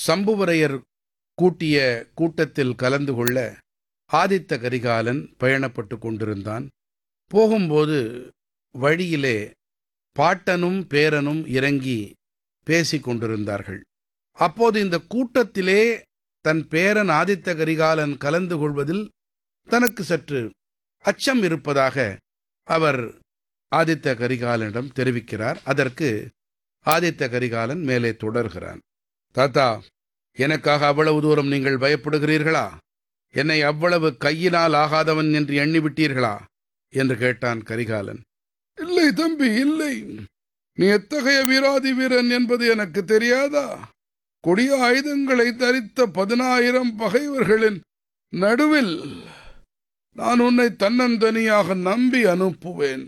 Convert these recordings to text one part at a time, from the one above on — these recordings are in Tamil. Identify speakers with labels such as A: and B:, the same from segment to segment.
A: சம்புவரையர் கூட்டிய கூட்டத்தில் கலந்து கொள்ள ஆதித்த கரிகாலன் பயணப்பட்டு கொண்டிருந்தான் போகும்போது வழியிலே பாட்டனும் பேரனும் இறங்கி பேசிக் கொண்டிருந்தார்கள் அப்போது இந்த கூட்டத்திலே தன் பேரன் ஆதித்த கரிகாலன் கலந்து கொள்வதில் தனக்கு சற்று அச்சம் இருப்பதாக அவர் ஆதித்த கரிகாலனிடம் தெரிவிக்கிறார் அதற்கு ஆதித்த கரிகாலன் மேலே தொடர்கிறான் தாத்தா எனக்காக அவ்வளவு தூரம் நீங்கள் பயப்படுகிறீர்களா என்னை அவ்வளவு கையினால் ஆகாதவன் என்று எண்ணிவிட்டீர்களா என்று கேட்டான் கரிகாலன் இல்லை தம்பி இல்லை நீ எத்தகைய வீராதி வீரன் என்பது எனக்கு தெரியாதா கொடிய ஆயுதங்களை தரித்த பதினாயிரம் பகைவர்களின் நடுவில் நான் உன்னை தன்னந்தனியாக நம்பி அனுப்புவேன்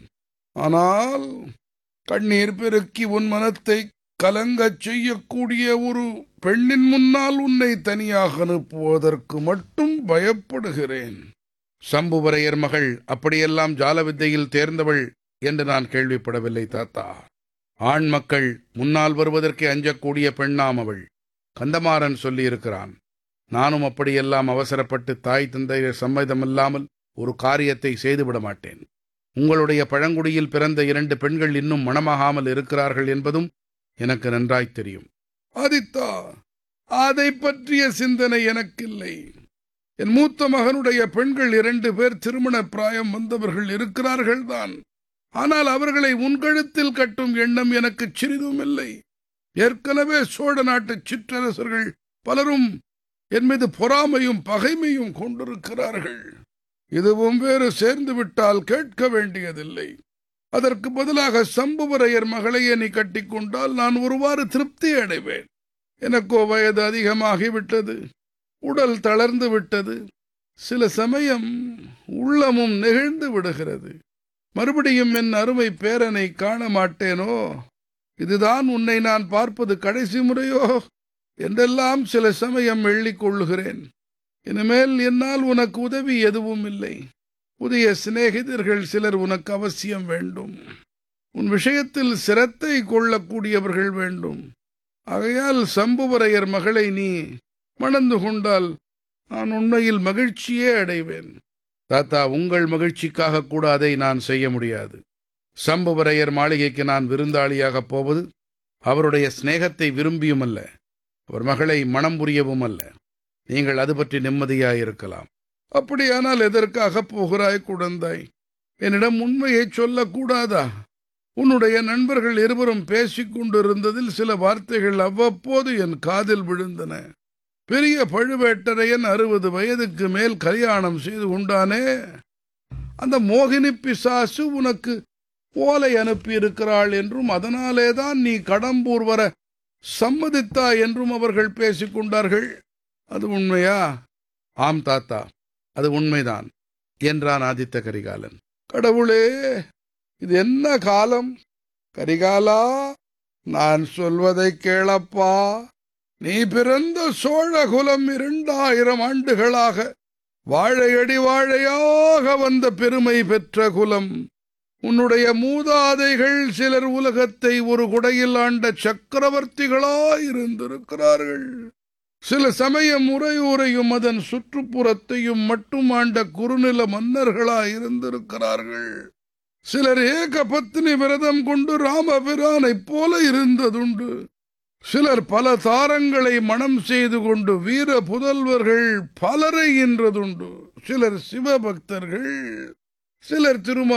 A: ஆனால் கண்ணீர் பெருக்கி உன் மனத்தை கலங்கச் செய்யக்கூடிய ஒரு பெண்ணின் முன்னால் உன்னை தனியாக அனுப்புவதற்கு மட்டும் பயப்படுகிறேன் சம்புவரையர் மகள் அப்படியெல்லாம் ஜால வித்தையில் தேர்ந்தவள் என்று நான் கேள்விப்படவில்லை தாத்தா ஆண் மக்கள் முன்னால் வருவதற்கே அஞ்சக்கூடிய பெண்ணாம் அவள் கந்தமாறன் சொல்லியிருக்கிறான் நானும் அப்படியெல்லாம் அவசரப்பட்டு தாய் தந்தையர் சம்மதமில்லாமல் ஒரு காரியத்தை செய்துவிட மாட்டேன் உங்களுடைய பழங்குடியில் பிறந்த இரண்டு பெண்கள் இன்னும் மணமாகாமல் இருக்கிறார்கள் என்பதும் எனக்கு நன்றாய் தெரியும் ஆதித்தா அதை பற்றிய சிந்தனை எனக்கில்லை என் மூத்த மகனுடைய பெண்கள் இரண்டு பேர் திருமண பிராயம் வந்தவர்கள் இருக்கிறார்கள் தான் ஆனால் அவர்களை உன் கழுத்தில் கட்டும் எண்ணம் எனக்கு சிறிதும் இல்லை ஏற்கனவே சோழ நாட்டு சிற்றரசர்கள் பலரும் என் மீது பொறாமையும் பகைமையும் கொண்டிருக்கிறார்கள் இதுவும் வேறு சேர்ந்து விட்டால் கேட்க வேண்டியதில்லை அதற்கு பதிலாக சம்புவரையர் மகளையே நீ கட்டிக்கொண்டால் நான் ஒருவாறு திருப்தி அடைவேன் எனக்கோ வயது அதிகமாகிவிட்டது உடல் தளர்ந்து விட்டது சில சமயம் உள்ளமும் நெகிழ்ந்து விடுகிறது மறுபடியும் என் அருமை பேரனை காண மாட்டேனோ இதுதான் உன்னை நான் பார்ப்பது கடைசி முறையோ என்றெல்லாம் சில சமயம் எள்ளிக் கொள்ளுகிறேன் இனிமேல் என்னால் உனக்கு உதவி எதுவும் இல்லை புதிய சிநேகிதர்கள் சிலர் உனக்கு அவசியம் வேண்டும் உன் விஷயத்தில் சிரத்தை கொள்ளக்கூடியவர்கள் வேண்டும் ஆகையால் சம்புவரையர் மகளை நீ மணந்து கொண்டால் நான் உண்மையில் மகிழ்ச்சியே அடைவேன் தாத்தா உங்கள் மகிழ்ச்சிக்காக கூட அதை நான் செய்ய முடியாது சம்புவரையர் மாளிகைக்கு நான் விருந்தாளியாகப் போவது அவருடைய சிநேகத்தை விரும்பியும் அல்ல அவர் மகளை மனம் புரியவும் அல்ல நீங்கள் அது பற்றி நிம்மதியாயிருக்கலாம் அப்படியானால் எதற்காக போகிறாய் குழந்தாய் என்னிடம் உண்மையை சொல்லக்கூடாதா உன்னுடைய நண்பர்கள் இருவரும் பேசிக் கொண்டிருந்ததில் சில வார்த்தைகள் அவ்வப்போது என் காதில் விழுந்தன பெரிய பழுவேட்டரையன் அறுபது வயதுக்கு மேல் கல்யாணம் செய்து கொண்டானே அந்த மோகினி பிசாசு உனக்கு ஓலை அனுப்பியிருக்கிறாள் என்றும் அதனாலேதான் நீ கடம்பூர் வர சம்மதித்தா என்றும் அவர்கள் பேசிக் கொண்டார்கள் அது உண்மையா ஆம் தாத்தா அது உண்மைதான் என்றான் ஆதித்த கரிகாலன் கடவுளே இது என்ன காலம் கரிகாலா நான் சொல்வதை கேளப்பா நீ பிறந்த சோழகுலம் இரண்டாயிரம் ஆண்டுகளாக வாழையடி வாழையாக வந்த பெருமை பெற்ற குலம் உன்னுடைய மூதாதைகள் சிலர் உலகத்தை ஒரு குடையில் ஆண்ட சக்கரவர்த்திகளாயிருந்திருக்கிறார்கள் சில சமயம் உரையூரையும் அதன் சுற்றுப்புறத்தையும் மட்டும் ஆண்ட குறுநில மன்னர்களாயிருந்திருக்கிறார்கள் சிலர் ஏக பத்னி விரதம் கொண்டு ராமபிரானைப் போல இருந்ததுண்டு சிலர் பல தாரங்களை மனம் செய்து கொண்டு வீர புதல்வர்கள் பலரை ஈன்றதுண்டு சிலர் சிவபக்தர்கள் சிலர் திருமா